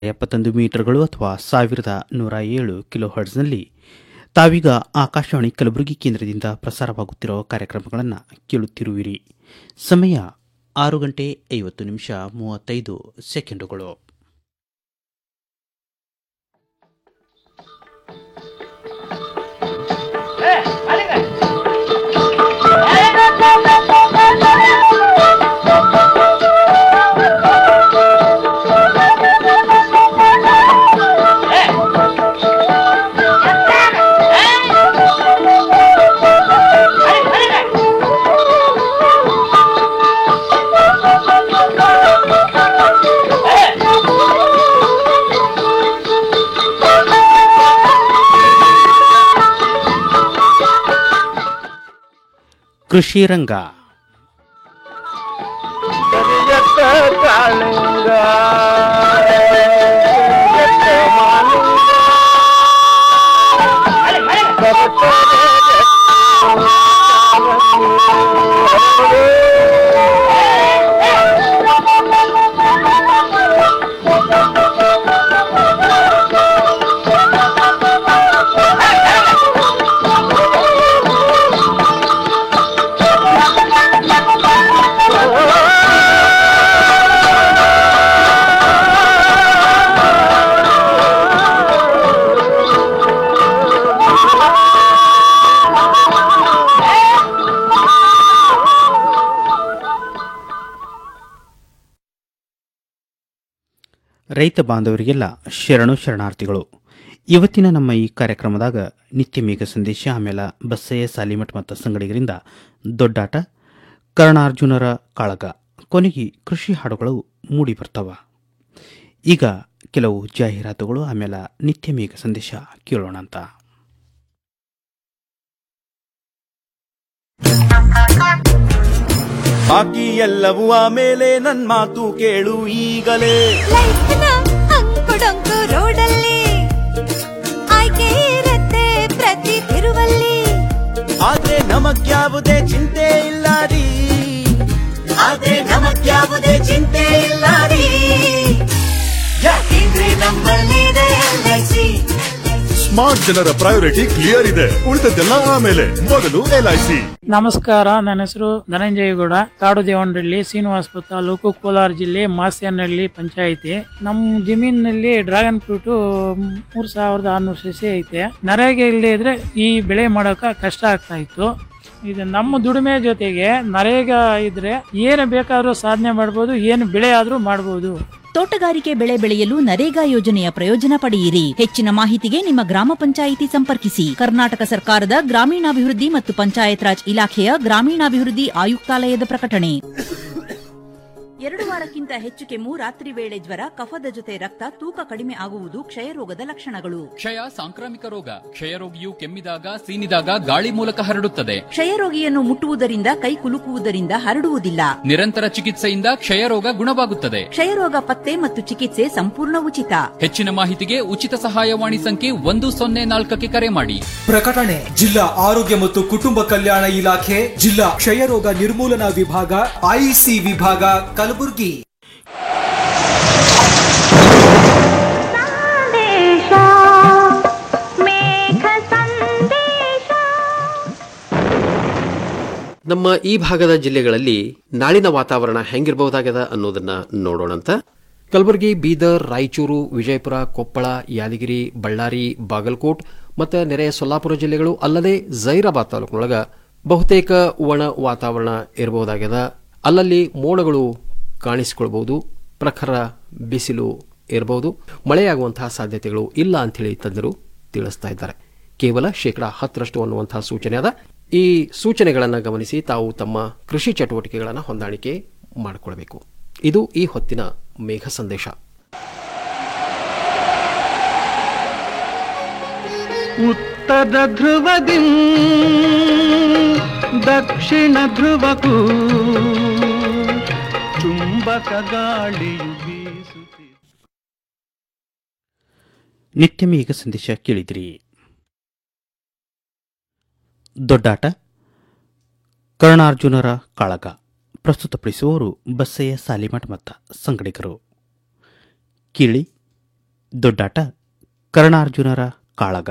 ಎಪ್ಪತ್ತೊಂದು ಮೀಟರ್ಗಳು ಅಥವಾ ಸಾವಿರದ ನೂರ ಏಳು ಕಿಲೋ ಹರ್ಟ್ಸ್ನಲ್ಲಿ ತಾವೀಗ ಆಕಾಶವಾಣಿ ಕಲಬುರಗಿ ಕೇಂದ್ರದಿಂದ ಪ್ರಸಾರವಾಗುತ್ತಿರುವ ಕಾರ್ಯಕ್ರಮಗಳನ್ನು ಕೇಳುತ್ತಿರುವಿರಿ ಸಮಯ ಆರು ಗಂಟೆ ಐವತ್ತು ನಿಮಿಷ ಮೂವತ್ತೈದು ಸೆಕೆಂಡುಗಳು ಕೃಷಿ ರಂಗ ಕರಿಯತ್ತ ಕಾಳಿಂಗ ಕರಿಯತ್ತ ಮಾಲಿಂಗ ಕರೆತರೆ ರೈತ ಬಾಂಧವರಿಗೆಲ್ಲ ಶರಣು ಶರಣಾರ್ಥಿಗಳು ಇವತ್ತಿನ ನಮ್ಮ ಈ ಕಾರ್ಯಕ್ರಮದಾಗ ನಿತ್ಯ ಮೇಘ ಸಂದೇಶ ಆಮೇಲೆ ಬಸ್ಸಯ್ಯ ಸಾಲಿಮಠ್ ಮತ್ತು ಸಂಗಡಿಗರಿಂದ ದೊಡ್ಡಾಟ ಕರ್ಣಾರ್ಜುನರ ಕಾಳಗ ಕೊನೆಗೆ ಕೃಷಿ ಹಾಡುಗಳು ಮೂಡಿ ಬರ್ತಾವ ಈಗ ಕೆಲವು ಜಾಹೀರಾತುಗಳು ಆಮೇಲೆ ನಿತ್ಯ ಮೇಘ ಸಂದೇಶ ಕೇಳೋಣ ಅಂತ ಬಾಕಿ ಎಲ್ಲವೂ ಆಮೇಲೆ ನನ್ ಮಾತು ಕೇಳು ಈಗಲೇ ಲೈಫ್ನ ಅಂಕುಡೊಂಕು ರೋಡಲ್ಲಿ ಆಯ್ಕೆ ಇರತ್ತೆ ಪ್ರತಿ ತಿರುವಲ್ಲಿ ಆದ್ರೆ ನಮಗ್ಯಾವುದೇ ಚಿಂತೆ ಇಲ್ಲ ರೀ ಆದ್ರೆ ನಮಗ್ಯಾವುದೇ ಚಿಂತೆ ಇಲ್ಲ ರೀ ಯಾಕೆಂದ್ರೆ ನಮ್ಮಲ್ಲಿದೆ LIC. ಸ್ಮಾರ್ಟ್ ಜನರ ಪ್ರಯಾರಿಟಿ ಕ್ಲಿಯರ್ ಇದೆ ಉಳಿದದ್ದೆಲ್ಲ ಆಮೇಲೆ ಮೊದಲು ಎಲ್ಐಸಿ ನಮಸ್ಕಾರ ನನ್ನ ಹೆಸರು ಧನಂಜಯಗೌಡ ಕಾಡು ದೇವನಹಳ್ಳಿ ಶ್ರೀನಿವಾಸಪುರ ತಾಲೂಕು ಕೋಲಾರ ಜಿಲ್ಲೆ ಮಾಸ್ಯನಹಳ್ಳಿ ಪಂಚಾಯಿತಿ ನಮ್ಮ ಜಮೀನಿನಲ್ಲಿ ಡ್ರ್ಯಾಗನ್ ಫ್ರೂಟ್ ಮೂರ್ ಸಾವಿರದ ಆರ್ನೂರು ಸಸಿ ಐತೆ ನರೇಗೆ ಇಲ್ಲದೆ ಇದ್ರೆ ಈ ಬೆಳೆ ಮಾಡೋಕ ಕಷ್ಟ ಆಗ್ತಾ ಇತ್ತು ಇದು ನಮ್ಮ ದುಡಿಮೆ ಜೊತೆಗೆ ನರೇಗ ಇದ್ರೆ ಏನು ಬೇಕಾದ್ರೂ ಸಾಧನೆ ಮಾಡ್ಬೋದು ಏನು ಬೆಳೆ ಆದ್ರೂ ಮಾಡ್ಬೋದು ತೋಟಗಾರಿಕೆ ಬೆಳೆ ಬೆಳೆಯಲು ನರೇಗಾ ಯೋಜನೆಯ ಪ್ರಯೋಜನ ಪಡೆಯಿರಿ ಹೆಚ್ಚಿನ ಮಾಹಿತಿಗೆ ನಿಮ್ಮ ಗ್ರಾಮ ಪಂಚಾಯಿತಿ ಸಂಪರ್ಕಿಸಿ ಕರ್ನಾಟಕ ಸರ್ಕಾರದ ಗ್ರಾಮೀಣಾಭಿವೃದ್ಧಿ ಮತ್ತು ಪಂಚಾಯತ್ ರಾಜ್ ಇಲಾಖೆಯ ಗ್ರಾಮೀಣಾಭಿವೃದ್ಧಿ ಆಯುಕ್ತಾಲಯದ ಪ್ರಕಟಣೆ ಎರಡು ವಾರಕ್ಕಿಂತ ಹೆಚ್ಚು ಕೆಮ್ಮು ರಾತ್ರಿ ವೇಳೆ ಜ್ವರ ಕಫದ ಜೊತೆ ರಕ್ತ ತೂಕ ಕಡಿಮೆ ಆಗುವುದು ಕ್ಷಯರೋಗದ ಲಕ್ಷಣಗಳು ಕ್ಷಯ ಸಾಂಕ್ರಾಮಿಕ ರೋಗ ಕ್ಷಯರೋಗಿಯು ಕೆಮ್ಮಿದಾಗ ಸೀನಿದಾಗ ಗಾಳಿ ಮೂಲಕ ಹರಡುತ್ತದೆ ಕ್ಷಯರೋಗಿಯನ್ನು ಮುಟ್ಟುವುದರಿಂದ ಕೈ ಕುಲುಕುವುದರಿಂದ ಹರಡುವುದಿಲ್ಲ ನಿರಂತರ ಚಿಕಿತ್ಸೆಯಿಂದ ಕ್ಷಯರೋಗ ಗುಣವಾಗುತ್ತದೆ ಕ್ಷಯರೋಗ ಪತ್ತೆ ಮತ್ತು ಚಿಕಿತ್ಸೆ ಸಂಪೂರ್ಣ ಉಚಿತ ಹೆಚ್ಚಿನ ಮಾಹಿತಿಗೆ ಉಚಿತ ಸಹಾಯವಾಣಿ ಸಂಖ್ಯೆ ಒಂದು ಸೊನ್ನೆ ನಾಲ್ಕಕ್ಕೆ ಕರೆ ಮಾಡಿ ಪ್ರಕಟಣೆ ಜಿಲ್ಲಾ ಆರೋಗ್ಯ ಮತ್ತು ಕುಟುಂಬ ಕಲ್ಯಾಣ ಇಲಾಖೆ ಜಿಲ್ಲಾ ಕ್ಷಯರೋಗ ನಿರ್ಮೂಲನಾ ವಿಭಾಗ ಐಸಿ ವಿಭಾಗ ಕಲಬುರಗಿ ಸಂದೇಶ ಮೇಘ ಸಂದೇಶ ನಮ್ಮ ಈ ಭಾಗದ ಜಿಲ್ಲೆಗಳಲ್ಲಿ ನಾಳಿನ ವಾತಾವರಣ ಹೆಂಗಿರಬಹುದಾಗ್ಯದ ಅನ್ನೋದನ್ನ ನೋಡೋಣಂತ ಕಲಬುರಗಿ ಬೀದರ್ ರಾಯಚೂರು ವಿಜಯಪುರ ಕೊಪ್ಪಳ ಯಾದಗಿರಿ ಬಳ್ಳಾರಿ ಬಾಗಲಕೋಟ್ ಮತ್ತು ನೆರೆಯ ಸೊಲ್ಲಾಪುರ ಜಿಲ್ಲೆಗಳು ಅಲ್ಲದೆ ಜೈರಾಬಾದ್ ತಾಲೂಕಿನೊಳಗ ಬಹುತೇಕ ಒಣ ವಾತಾವರಣ ಇರಬಹುದಾಗ್ಯದ ಅಲ್ಲಲ್ಲಿ ಮೋಡಗಳು ಕಾಣಿಸಿಕೊಳ್ಬಹುದು ಪ್ರಖರ ಬಿಸಿಲು ಇರಬಹುದು ಮಳೆಯಾಗುವಂತಹ ಸಾಧ್ಯತೆಗಳು ಇಲ್ಲ ಅಂಥೇಳಿ ತಜ್ಞರು ತಿಳಿಸ್ತಾ ಇದ್ದಾರೆ ಕೇವಲ ಶೇಕಡಾ ಹತ್ತರಷ್ಟು ಅನ್ನುವಂತಹ ಸೂಚನೆ ಅದ ಈ ಸೂಚನೆಗಳನ್ನು ಗಮನಿಸಿ ತಾವು ತಮ್ಮ ಕೃಷಿ ಚಟುವಟಿಕೆಗಳನ್ನು ಹೊಂದಾಣಿಕೆ ಮಾಡಿಕೊಳ್ಬೇಕು ಇದು ಈ ಹೊತ್ತಿನ ಮೇಘ ಸಂದೇಶ ಉತ್ತರ ಧ್ರುವದಿ ದಕ್ಷಿಣ ಧ್ರುವಕ್ಕೂ ಚುಂಬಕ ಗಾಳಿಯು ಬೀಸುತ್ತಿದೆ ನಿತ್ಯ ಮೇಘ ಸಂದೇಶ ಕೇಳಿದಿರಿ ದೊಡ್ಡಾಟ ಕರ್ಣಾರ್ಜುನರ ಕಾಳಗ ಪ್ರಸ್ತುತಪಡಿಸುವವರು ಬಸ್ಸಯ್ಯ ಸಾಲಿಮಠ್ ಮತ್ತು ಸಂಗಡಿಗರು ಕೀಳಿ ದೊಡ್ಡಾಟ ಕರ್ಣಾರ್ಜುನರ ಕಾಳಗ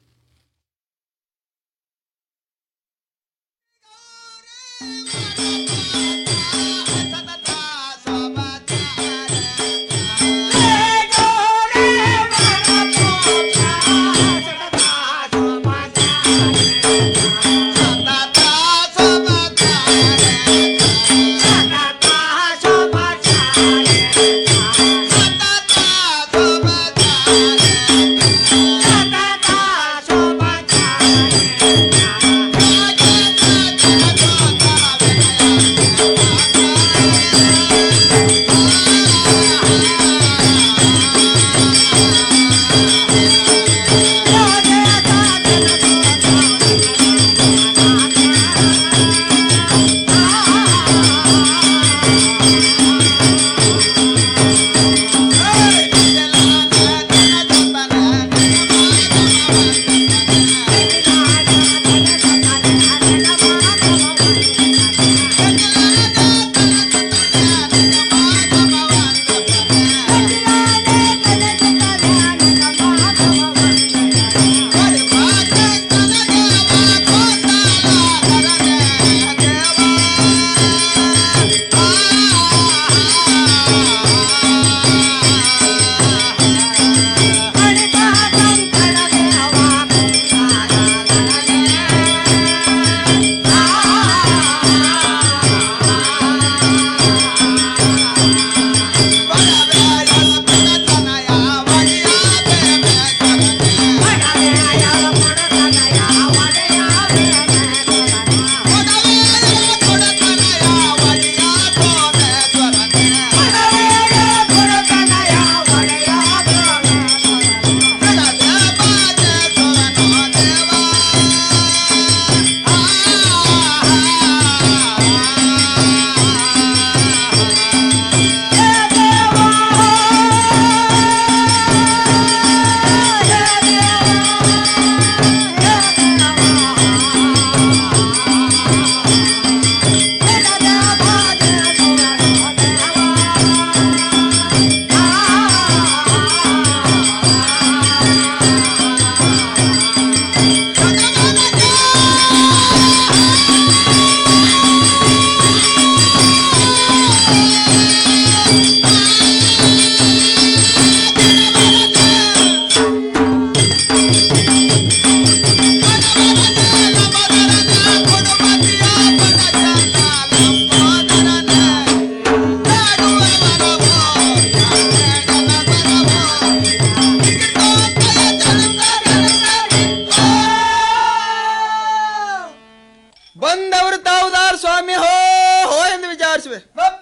ಬಂದವರು ತಾವುದಾರ್ ಸ್ವಾಮಿ ಹೋ ಹೋ ಎಂದು ವಿಚಾರಿಸುವೆ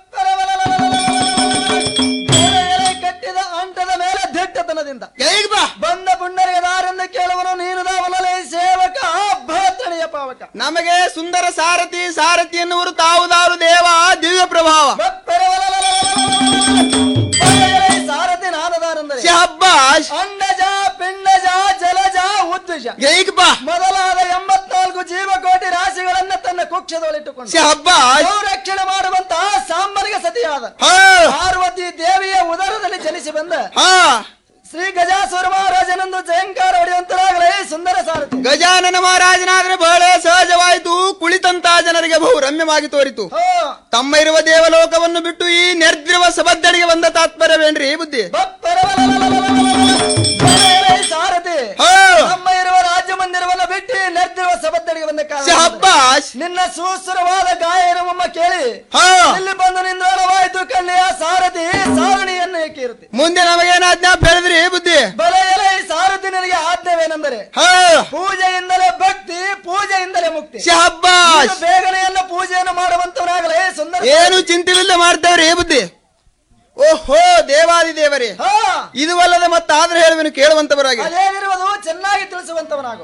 ಕಟ್ಟಿದ ಅಂಟದ ಮೇಲೆ ದಿಟ್ಟತನದಿಂದ ಬಂದ ಪುಣ್ಯರಿಗೆ ದಾರೆಂದು ಕೇಳುವನು ನೀನು ದಾವಲಲೆ ಸೇವಕ ಭರತನೆಯ ಪಾವಕ ನಮಗೆ ಸುಂದರ ಸಾರಥಿ ಸಾರಥಿ ಎನ್ನುವರು ತಾವುದಾರು ದೇವ ದಿವ್ಯ ಪ್ರಭಾವ ಸಾರಥಿ ನಾನದಾರೆಂದರೆ ಶಹಬ್ಬಾಷ್. ಅಂಡಜ ಪಿಂಡಜ ಜಲಜ ಉದ್ವಿಷ ಏಕಪ್ಪ. ಮೊದಲಾದ ಎಂಬತ್ನಾಲ್ಕು ಜೀವಕೋಟಿ ರಾಶಿಗಳನ್ನ ತನ್ನ ಕುಕ್ಷದೊಳಿಟ್ಟುಕೊಂಡು ಶಹಬ್ಬಾಷ್. ರಕ್ಷಣೆ ಮಾಡುವಂತಹ ಸಾಂಬನಿಗೆ ಸತಿಯಾದ ಹಾ. ಪಾರ್ವತಿ ದೇವಿಯ ಉದರದಲ್ಲಿ ಜನಿಸಿ ಬಂದ ಹಾ ಶ್ರೀ ಗಜಾಸುರ ಮಹಾರಾಜನಂದು ಜಯಂಕಾರ ಹೊಡೆಯುವಂತರಾಗಲೇ ಸುಂದರ ಸಾರಥಿ ಗಜಾನನ ಮಹಾರಾಜನಾದ್ರೆ ಬಹಳ ಸಹಜವಾಯಿತು ಕುಳಿತಂತ ಜನರಿಗೆ ಬಹು ರಮ್ಯವಾಗಿ ತೋರಿತು ತಮ್ಮ ಇರುವ ದೇವಲೋಕವನ್ನು ಬಿಟ್ಟು ಈ ನಿರ್ದ್ರವ ಸಬದ್ದಡಿಗೆ ಬಂದ ತಾತ್ಪರ್ಯವೇನ್ರಿ ಬುದ್ಧಿ ಸಾರಥಿ ಹಾ. ನಮ್ಮ ಇರುವ ರಾಜ್ಯ ಮಂದಿರವನ್ನು ಬಿಟ್ಟು ನೆರೆದಿರುವ ಸಬದ್ದಡಿಗೆ ಬಂದ ಕಾರಣ ಶಹಬ್ಬಾಷ್. ನಿನ್ನ ಸುಸುರವಾದ ಗಾಯನವಮ್ಮ ಕೇಳಿ ಹಾ. ಇಲ್ಲಿ ಬಂದು ನಿಂದೋಣವಾಯಿತು ಕನ್ಯೆಯ ಸಾರಥಿ ಸಾರಣಿಯನ್ನು ಏಕೆ ಇರುತ್ತೆ ಮುಂದೆ ನಮಗೇನ ಆಜ್ಞಾ ಬೆಳೆದ್ರಿ ಬುದ್ಧಿ ಬಲೆಯಲೆ ಈ ಸಾರಥಿ ನಿನಗೆ ಆಜ್ಞವೇನೆಂದರೆ ಹಾ. ಪೂಜೆಯಿಂದಲೇ ಭಕ್ತಿ ಪೂಜೆಯಿಂದಲೇ ಮುಕ್ತಿ ಶಹಬ್ಬಾಷ್. ನೀನು ಬೇಗನೆಯನ್ನ ಪೂಜೆಯನ್ನು ಮಾಡುವಂತವನಾಗಲೇ ಸುಂದರ ಏನು ಚಿಂತಿಲ್ಲದೆ ಮಾಡ್ತೇವ್ರಿ ಬುದ್ಧಿ ಓಹೋ ದೇವಾದಿ ದೇವರೇ ಹಾ. ಇದು ಅಲ್ಲದೆ ಮತ್ತಾದ್ರೆ ಹೇಳುವೆನು ಕೇಳುವಂತವರಾಗಿ ಅದೇನಿರುವುದು ಚೆನ್ನಾಗಿ ತಿಳಿಸುವಂತವನಾಗು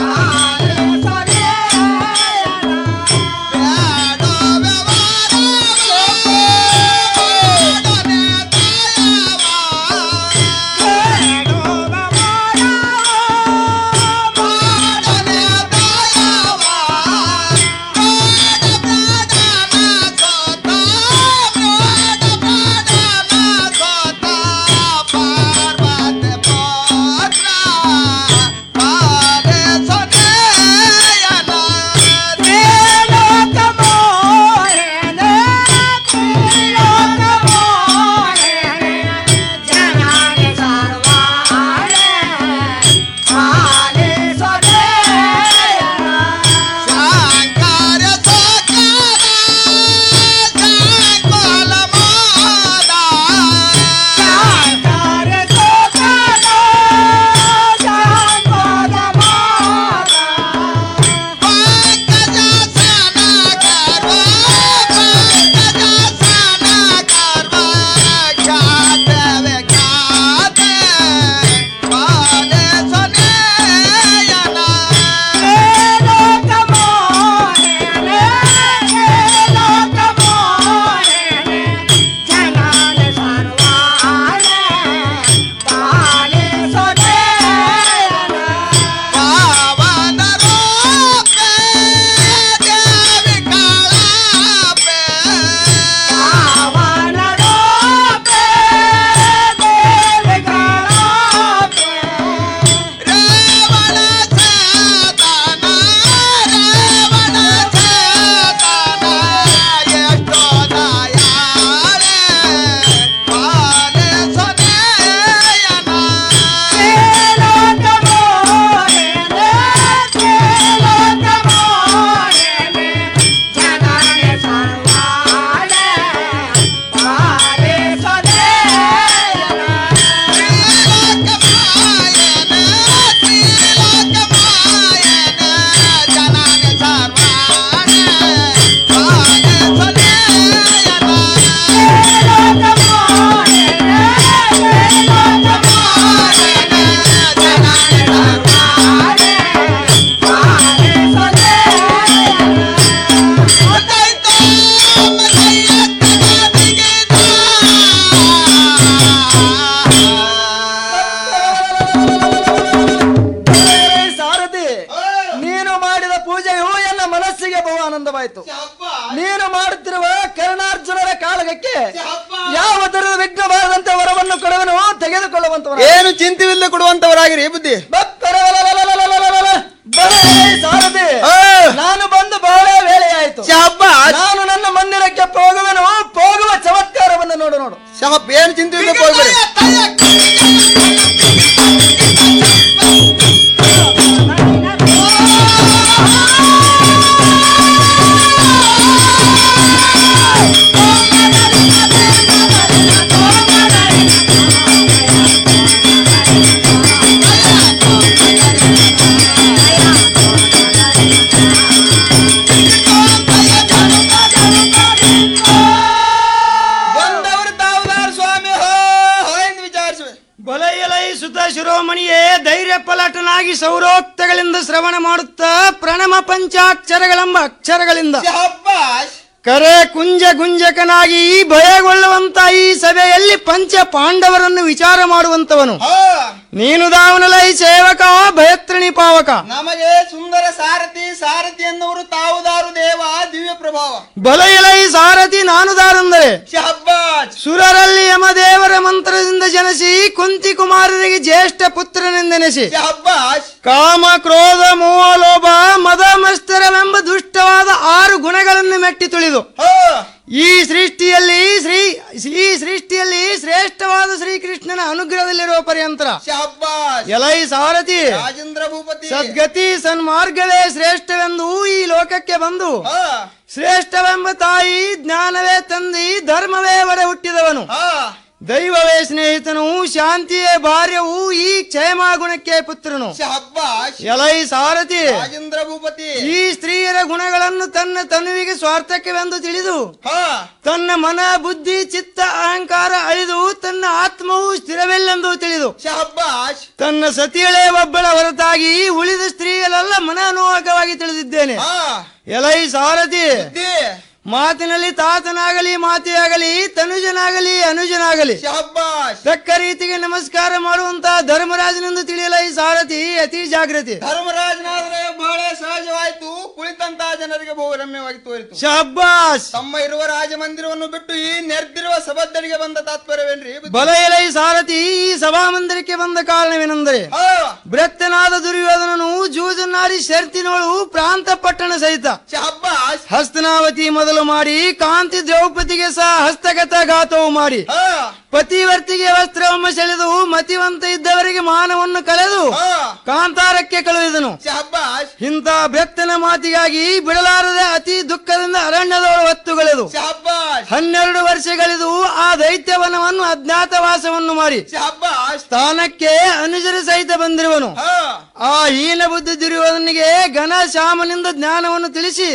ಬಾಲೆ ಮಾರ್ಗಕ್ಕೆ ಯಾವ ತರದ ವಿಘ್ನ ಬಾರದಂತೆ ವರವನ್ನು ಕೊಡುವನು ತೆಗೆದುಕೊಳ್ಳುವಂತವರ ಏನು ಚಿಂತೆವಿಲ್ಲ ಕೊಡುವಂತವರಾಗಿರಿ ಬುದ್ಧಿ ಸಾರಥಿ ಆ. ನಾನು ಬಂದು ಬಹಳ ವೇಳೆ ಆಯ್ತು ಶಾಬಾಷ್. ನಾನು ನನ್ನ ಮಂದಿರಕ್ಕೆ ಹೋಗುವೆನು ಹೋಗುವ ಚಮತ್ಕಾರವನ್ನು ನೋಡು ನೋಡು ಶಾಪ್ ಏನು ಚಿಂತೆವಿಲ್ಲ ಹೋಗ್ಬೇಡಿ ಬಂದವರು ತಾವುದಾರ ಸ್ವಾಮಿ ಹೋ ಹೋ ಎಂದು ವಿಚಾರಿಸುವೆ ಬಲಯಲೈ ಸುತ ಶಿರೋಮಣಿಯೇ ಧೈರ್ಯ ಪಲಟನಾಗಿ ಸೌರೋಕ್ತಗಳಿಂದ ಶ್ರವಣ ಮಾಡುತ್ತಾ ಪ್ರಣಮ ಪಂಚಾಕ್ಷರಗಳೆಂಬ ಅಕ್ಷರಗಳಿಂದ ಕರೆ ಕುಂಜ ಗುಂಜಕನಾಗಿ ಭಯಗೊಳ್ಳುವಂತ ಈ ಸಭೆಯಲ್ಲಿ ಪಂಚ ಪಾಂಡವರನ್ನು ವಿಚಾರ ಮಾಡುವಂತವನು ನೀನು ದಾವನಲೈ ಸೇವಕ ಭಯತ್ರಣಿ ಪಾವಕ ನಮಗೆ ಸುಂದರ ಸಾರಥಿ ಸಾರಥಿ ಎನ್ನುವರು ತಾವುದಾರು ದೇವ ದಿವ್ಯ ಪ್ರಭಾವ ಬಲಯಲೈ ಸಾರಥಿ ನಾನು ದಾರಂದರೆ ಶಹಬ್ಬಾಜ್ ಸುರರಲ್ಲಿ ಯಮದೇವರ ಮಂತ್ರದಿಂದ ಜನಿಸಿ ಕುಂತಿ ಕುಮಾರರಿಗೆ ಜ್ಯೇಷ್ಠ ಪುತ್ರನೆಂದೆನಿಸಿ ಶಹಬ್ಬಾಜ್ ಕಾಮ ಕ್ರೋಧ ಮೋಹ ಲೋಭ ಮದ ಮಸ್ತರವೆಂಬ ದುಷ್ಟವಾದ ಆರು ಗುಣಗಳನ್ನು ಮೆಟ್ಟಿ ತುಳಿದು ಈ ಸೃಷ್ಟಿಯಲ್ಲಿ ಶ್ರೀ ಈ ಸೃಷ್ಟಿಯಲ್ಲಿ ಶ್ರೇಷ್ಠವಾದ ಶ್ರೀಕೃಷ್ಣನ ಅನುಗ್ರಹದಲ್ಲಿರುವ ಪರ್ಯಂತರ ಶಹಬ್ಬಾಜ್ ಎಲೈ ಸಾರಥಿ ರಾಜೇಂದ್ರ ಭೂಪತಿ ಸದ್ಗತಿ ಸನ್ಮಾರ್ಗವೇ ಶ್ರೇಷ್ಠವೆಂದು ಈ ಲೋಕಕ್ಕೆ ಬಂದು ಶ್ರೇಷ್ಠವೆಂಬ ತಾಯಿ ಜ್ಞಾನವೇ ತಂದಿ ಧರ್ಮವೇ ಒಡೆ ಹುಟ್ಟಿದವನು ದೈವವೇ ಸ್ನೇಹಿತನು ಶಾಂತಿಯೇ ಭಾರ್ಯವು ಈ ಕ್ಷೇಮ ಗುಣಕ್ಕೆ ಪುತ್ರನು ಶಹಬ್ಬಾಜ್ ಎಲೈ ಸಾರಥಿ ರಾಜೇಂದ್ರ ಭೂಪತಿ ಈ ಸ್ತ್ರೀಯರ ಗುಣಗಳನ್ನು ತನ್ನ ತನುವಿಗೆ ಸ್ವಾರ್ಥಕ್ಕೆವೆಂದು ತಿಳಿದು ತನ್ನ ಮನ ಬುದ್ಧಿ ಚಿತ್ತ ಅಹಂಕಾರ ಅಳಿದು ತನ್ನ ಆತ್ಮವು ಸ್ಥಿರವಿಲ್ಲೆಂದು ತಿಳಿದು ಶಹಬ್ಬಾಜ್ ತನ್ನ ಸತಿಯಳೇ ಒಬ್ಬಳ ಹೊರತಾಗಿ ಉಳಿದ ಸ್ತ್ರೀಯರೆಲ್ಲ ಮನೋಹಕವಾಗಿ ತಿಳಿದಿದ್ದೇನೆ ಎಲೈ ಸಾರಥಿ ಮಾತಿನಲ್ಲಿ ತಾತನಾಗಲಿ ಮಾತೆಯಾಗಲಿ ತನುಜನಾಗಲಿ ಅನುಜನಾಗಲಿ ಶಹಬ್ಬಾಜ್ ತಕ್ಕ ರೀತಿಗೆ ನಮಸ್ಕಾರ ಮಾಡುವಂತಹ ಧರ್ಮರಾಜನೆಂದು ತಿಳಿಯಲ ಈ ಸಾರಥಿ ಅತಿ ಜಾಗೃತಿ ಧರ್ಮರಾಜನಾದ್ರೆ ಬಹಳ ಸಹಜವಾಯ್ತು ಕುಳಿತಂತ ಜನರಿಗೆ ಬಹು ರಮ್ಯವಾಗಿ ತೋರಿತು ಶಬ್ಬಾಸ್ ತಮ್ಮ ಇರುವ ರಾಜಮಂದಿರವನ್ನು ಬಿಟ್ಟು ಈ ನೆರೆದಿರುವ ಸಭದ್ದರಿಗೆ ಬಂದ ತಾತ್ಪರ್ಯವೇನ್ರಿ ಬಲ ಎಲೈ ಸಾರಥಿ ಈ ಸಭಾಮಂದಿರಕ್ಕೆ ಬಂದ ಕಾರಣವೇನೆಂದರೆ ಬೃತ್ತನಾದ ದುರ್ಯೋಧನನು ಜೂಜನ್ನಾಡಿ ಶರ್ತಿನೋಳು ಪ್ರಾಂತ ಪಟ್ಟಣ ಸಹಿತ ಹಸ್ತನಾವತಿ ಮೊದಲು ಮಾಡಿ ಕಾಂತಿ ದ್ರೌಪದಿಗೆ ಸಹ ಹಸ್ತಗತ ಘಾತವು ಮಾಡಿ ಪತಿವರ್ತಿಗೆ ವಸ್ತ್ರವನ್ನು ಸೆಳೆದು ಮತಿವಂತ ಇದ್ದವರಿಗೆ ಮಾನವನ್ನು ಕಳೆದು ಕಾಂತಾರಕ್ಕೆ ಕಳುಹಿದನು ಇಂಥ ಬೆತ್ತನ ಮಾತಿಗಾಗಿ ಬಿಡಲಾರದೆ ಅತಿ ದುಃಖದಿಂದ ಅರಣ್ಯದೊಳ ಹೊತ್ತುಗಳೆದು ಹನ್ನೆರಡು ವರ್ಷಗಳಿದು ಆ ದೈತ್ಯವನವನ್ನು ಅಜ್ಞಾತವಾಸವನ್ನು ಮಾಡಿ ಸ್ಥಾನಕ್ಕೆ ಅನುಜರ ಸಹಿತ ಬಂದಿರುವನು ಆ ಹೀನ ಬುದ್ಧಿ ದುರ್ಯೋಧನಿಗೆ ಘನ ಶ್ಯಾಮನಿಂದ ಜ್ಞಾನವನ್ನು ತಿಳಿಸಿ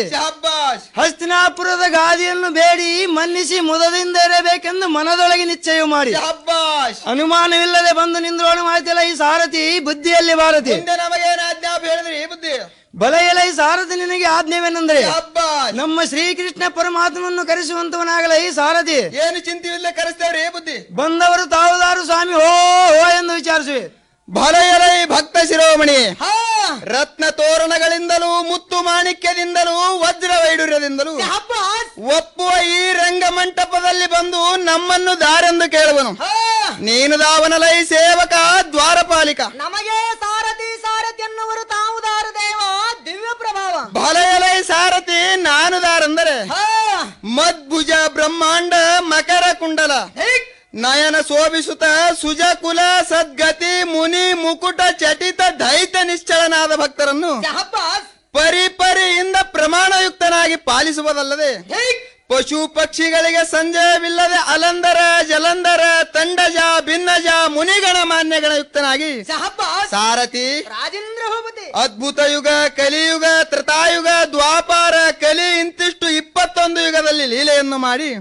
ಹಸ್ತಿನಾಪುರದ ಗಾದಿಯನ್ನು ಬೇಡಿ ಮನ್ನಿಸಿ ಮುದದಿಂದ ಇರಬೇಕೆಂದು ಮನದೊಳಗೆ ನಿಶ್ಚಯ ಮಾಡಿ ಅನುಮಾನವಿಲ್ಲದೆ ಬಂದು ನಿಂದ್ರೋಣ ಮಾತಿಲ್ಲ ಈ ಸಾರಥಿ ಬುದ್ಧಿಯಲ್ಲಿ ಭಾರತಿ ನಮಗೇನ ಆಜ್ಞಾಪ ಹೇಳಿದ್ರಿ ಬುದ್ಧಿ ಬಲ ಎಲ ಈ ಸಾರಥಿ ನಿನಗೆ ಆಜ್ಞೆವೇನೆಂದರೆ ನಮ್ಮ ಶ್ರೀಕೃಷ್ಣ ಪರಮಾತ್ಮವನ್ನು ಕರೆಸುವಂತವನಾಗಲ ಈ ಸಾರಥಿ ಏನು ಚಿಂತೆಯಿಲ್ಲ ಕರೆಸ್ತೇವ್ರಿ ಬುದ್ಧಿ ಬಂದವರು ತಾವುದಾರು ಸ್ವಾಮಿ ಹೋ ಹೋ ಎಂದು ವಿಚಾರಿಸುವೆ ಭಲಯರೈ ಭಕ್ತ ಶಿರೋಮಣಿ ರತ್ನ ತೋರಣಗಳಿಂದಲೂ ಮುತ್ತು ಮಾಣಿಕ್ಯದಿಂದಲೂ ವಜ್ರ ವೈಡೂರ್ಯದಿಂದಲೂ ಒಪ್ಪುವ ಈ ರಂಗ ಮಂಟಪದಲ್ಲಿ ಬಂದು ನಮ್ಮನ್ನು ದಾರೆಂದು ಕೇಳುವನು ನೀನು ದಾವನಲೈ ಸೇವಕ ದ್ವಾರಪಾಲಿಕ ನಮಗೆ ಸಾರಥಿ ಸಾರಥಿ ಎನ್ನುವರು ತಾವು ದಾರ ದೇವ ದಿವ್ಯ ಪ್ರಭಾವ ಭಲಯಲೈ ಸಾರಥಿ ನಾನು ದಾರಂದರೆ ಮದ್ಭುಜ ಬ್ರಹ್ಮಾಂಡ ಮಕರ ಕುಂಡಲ ನಯನ ಶೋಭಿಸುತ್ತ ಸುಜಕುಲ ಸದ್ಗತಿ ಮುನಿ ಮುಕುಟ ಚಟಿತ ದೈತ ನಿಶ್ಚಲನಾದ ಭಕ್ತರನ್ನು ಪರಿ ಪರಿಯಿಂದ ಪ್ರಮಾಣಯುಕ್ತನಾಗಿ ಪಾಲಿಸುವುದಲ್ಲದೆ ಪಶು ಪಕ್ಷಿಗಳಿಗೆ ಸಂಜಯವಿಲ್ಲದೆ ಅಲಂದರ ಜಲಂದರ ತಂಡಜ ಭಿನ್ನಜ ಮುನಿಗಣ ಮಾನ್ಯಗಣ ಯುಕ್ತನಾಗಿ ಸಾರಥಿ ರಾಜೇಂದ್ರ ಭೂಪತಿ ಅದ್ಭುತ ಯುಗ ಕಲಿಯುಗ ತ್ರತಾಯುಗ ದ್ವಾಪಾರ ಕಲಿ ಇಂತಿಷ್ಟು ಇಪ್ಪತ್ತೊಂದು ಯುಗದಲ್ಲಿ ಲೀಲೆಯನ್ನು ಮಾಡಿ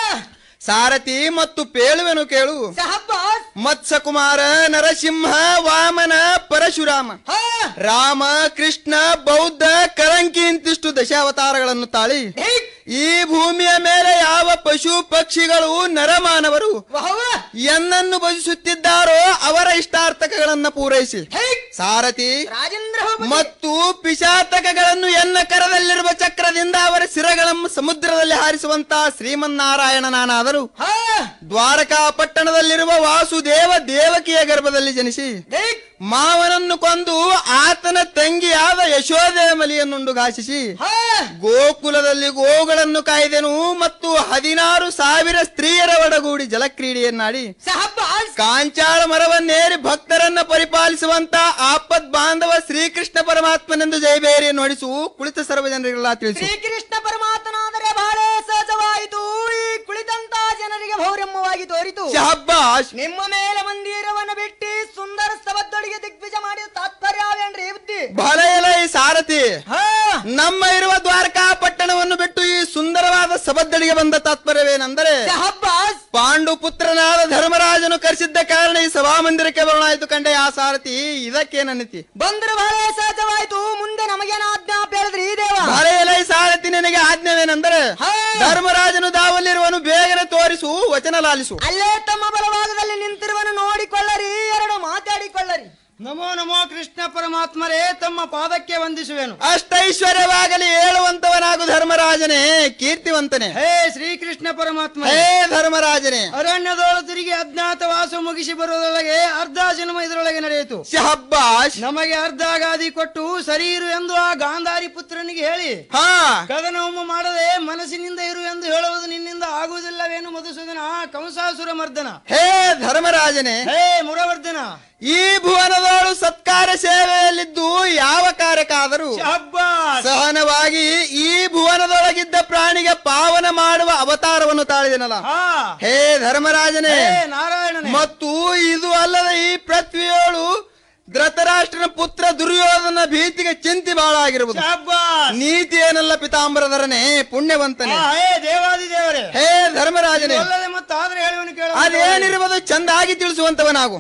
ಸಾರಥಿ ಮತ್ತು ಪೇಳುವೆನು ಕೇಳು ಮತ್ಸ್ಯಕುಮಾರ ನರಸಿಂಹ ವಾಮನ ಪರಶುರಾಮ ರಾಮ ಕೃಷ್ಣ ಬೌದ್ಧ ಕರಂಕಿ ಇಂತಿಷ್ಟು ದಶಾವತಾರಗಳನ್ನು ತಾಳಿ ಈ ಭೂಮಿಯ ಮೇಲೆ ಯಾವ ಪಶು ಪಕ್ಷಿಗಳು ನರಮಾನವರು ಎನ್ನನ್ನು ಭಜಿಸುತ್ತಿದ್ದಾರೋ ಅವರ ಇಷ್ಟಾರ್ಥಕಗಳನ್ನ ಪೂರೈಸಿ ಸಾರಥಿ ಮತ್ತು ಪಿಶಾತಕಗಳನ್ನು ಎನ್ನ ಕರದಲ್ಲಿರುವ ಚಕ್ರದಿಂದ ಅವರ ಶಿರಗಳನ್ನು ಸಮುದ್ರದಲ್ಲಿ ಹಾರಿಸುವಂತ ಶ್ರೀಮನ್ನಾರಾಯಣ ನಾನಾದರೂ ದ್ವಾರಕಾ ಪಟ್ಟಣದಲ್ಲಿರುವ ವಾಸುದೇವ ದೇವಕಿಯ ಗರ್ಭದಲ್ಲಿ ಜನಿಸಿ ಮಾವನನ್ನು ಕೊಂದು ಆತನ ತಂಗಿಯಾದ ಯಶೋದೆ ಮಲಿಯನ್ನುಂಡು ಘಾಸಿಸಿ ಗೋಕುಲದಲ್ಲಿ ಗೋಗಳನ್ನು ಕಾಯ್ದೆನು ಮತ್ತು ಹದಿನಾರು ಸಾವಿರ ಸ್ತ್ರೀಯರ ಒಡಗೂಡಿ ಜಲಕ್ರೀಡೆಯನ್ನಾಡಿ ಕಾಂಚಾಳ ಮರವನ್ನೇರಿ ಭಕ್ತರನ್ನ ಪರಿಪಾಲಿಸುವಂತ ಆಪದ್ ಬಾಂಧವ ಶ್ರೀಕೃಷ್ಣ ಪರಮಾತ್ಮನೆಂದು ಜಯಬೇರಿಯನ್ನು ಹೊಡಿಸು ಕುಳಿತ ಸರ್ವ ಜನರಿಗೆಲ್ಲ ತಿಳಿಸಿ ಶ್ರೀಕೃಷ್ಣ ಪರಮಾತ್ಮನಾದರೆ ಬಹಳ ಸಹಜವಾಯಿತು ಈ ಕುಳಿತಂತ ಜನರಿಗೆ ಭೌರಮ್ಯವಾಗಿ ತೋರಿತು ಶಹಬ್ಬಾಷ್ ನಿಮ್ಮ ಮೇಲೆ ಮಂದಿರವನ್ನು ಬಿಟ್ಟು ಸುಂದರ ಸ್ತವದೊಳಗೆ ದಿಗ್ವಿಜಯ ಮಾಡಿದ ತಾತ್ಪರ್ಯವೇನ್ರಿ ಬುದ್ಧಿ ಬಹಳ ಎಲ ಈ ಸಾರಥಿ ನಮ್ಮ ಇರುವ ದ್ವಾರಕಾ ಪಟ್ಟಣವನ್ನು ಬಿಟ್ಟು ಈ ಸುಂದರವಾದ ಸಬದ್ದಳಿಗೆ ಬಂದ ತಾತ್ಪರ್ಯವೇನೆಂದರೆ ಪಾಂಡು ಪುತ್ರನಾದ ಧರ್ಮರಾಜನು ಕರೆಸಿದ್ದ ಕಾರಣ ಈ ಸಭಾಮಂದಿರಕ್ಕೆ ಬರೋಣಾಯ್ತು ಕಂಡೆ ಆ ಸಾರಥಿ ಇದಕ್ಕೇನನ್ನಿತಿ ಬಂದ್ರೆ ಬಹಳ ಸಹಜವಾಯಿತು ಮುಂದೆ ನಮಗೇನ ಆಜ್ಞಾಪ ಹೇಳಿದ್ರಿ ಈ ದೇವ ಬಹಳ ಎಲ ಈ ಸಾರಥಿ ನಿನಗೆ ಆಜ್ಞವೇನೆಂದರೆ ಧರ್ಮರಾಜನು ದಾವಲ್ಲಿರುವನು ಬೇಗನೆ ತೋರಿಸು ವಚನ ಲಾಲಿಸು ಅಲ್ಲೇ ತಮ್ಮ ಬಲಭಾಗದಲ್ಲಿ ನಿಂತಿರುವನು ನೋಡಿಕೊಳ್ಳರಿ ಎರಡು ಮಾತಾಡಿಕೊಳ್ಳರಿ ನಮೋ ನಮೋ ಕೃಷ್ಣ ಪರಮಾತ್ಮರೇ ತಮ್ಮ ಪಾದಕ್ಕೆ ವಂದಿಸುವೆನು ಅಷ್ಟೈಶ್ವರ್ಯವಾಗಲಿ ಹೇಳುವಂತವನಾಗು ಧರ್ಮರಾಜನೇ ಕೀರ್ತಿವಂತನೇ ಹೇ ಶ್ರೀಕೃಷ್ಣ ಪರಮಾತ್ಮ ಹೇ ಧರ್ಮರಾಜನೇ ಅರಣ್ಯದೊಳ ತಿರುಗಿ ಅಜ್ಞಾತ ವಾಸ ಮುಗಿಸಿ ಬರುವುದರೊಳಗೆ ಅರ್ಧ ಜನ್ಮ ಇದರೊಳಗೆ ನಡೆಯಿತು ಶಹಬ್ಬಾಷ್ ನಮಗೆ ಅರ್ಧ ಗಾದಿ ಕೊಟ್ಟು ಸರಿಯಿರು ಎಂದು ಆ ಗಾಂಧಾರಿ ಪುತ್ರನಿಗೆ ಹೇಳಿ ಹಾ ಕದನವೊಮ್ಮೆ ಮಾಡದೆ ಮನಸ್ಸಿನಿಂದ ಇರು ಎಂದು ಹೇಳುವುದು ನಿನ್ನಿಂದ ಆಗುವುದಿಲ್ಲವೇನು ಮಧುಸೂದನ ಕಂಸಾಸುರ ಮರ್ದನ ಹೇ ಧರ್ಮರಾಜನೇ ಹೇ ಮುರವರ್ಧನ ಈ ಭುವನದೋಳು ಸತ್ಕಾರ ಸೇವೆಯಲ್ಲಿದ್ದು ಯಾವ ಕಾರ್ಯಕ್ಕಾದರೂ ಸಹನವಾಗಿ ಈ ಭುವನದೊಳಗಿದ್ದ ಪ್ರಾಣಿಗೆ ಪಾವನ ಮಾಡುವ ಅವತಾರವನ್ನು ತಾಳಿದನಲ್ಲ ಹೇ ಧರ್ಮರಾಜನೇ ನಾರಾಯಣನೇ ಮತ್ತು ಇದು ಅಲ್ಲದೆ ಈ ಪೃಥ್ವಿಯೋಳು ಧೃತರಾಷ್ಟ್ರನ ಪುತ್ರ ದುರ್ಯೋಧನ ಭೀತಿಗೆ ಚಿಂತಿ ಬಹಳ ಆಗಿರುವುದು ನೀತಿ ಏನಲ್ಲ ಪಿತಾಂಬರಧರನೇ ಪುಣ್ಯವಂತನೇ ಹೇ ದೇವಾದಿ ದೇವರೇ ಹೇ ಧರ್ಮರಾಜನೇ ಅಲ್ಲದೆ ಮತ್ತಾದ್ರೆ ಹೇಳುವನು ಕೇಳ ಅದೇನಿರುವುದು ಚಂದಾಗಿ ತಿಳಿಸುವಂತವನಾಗು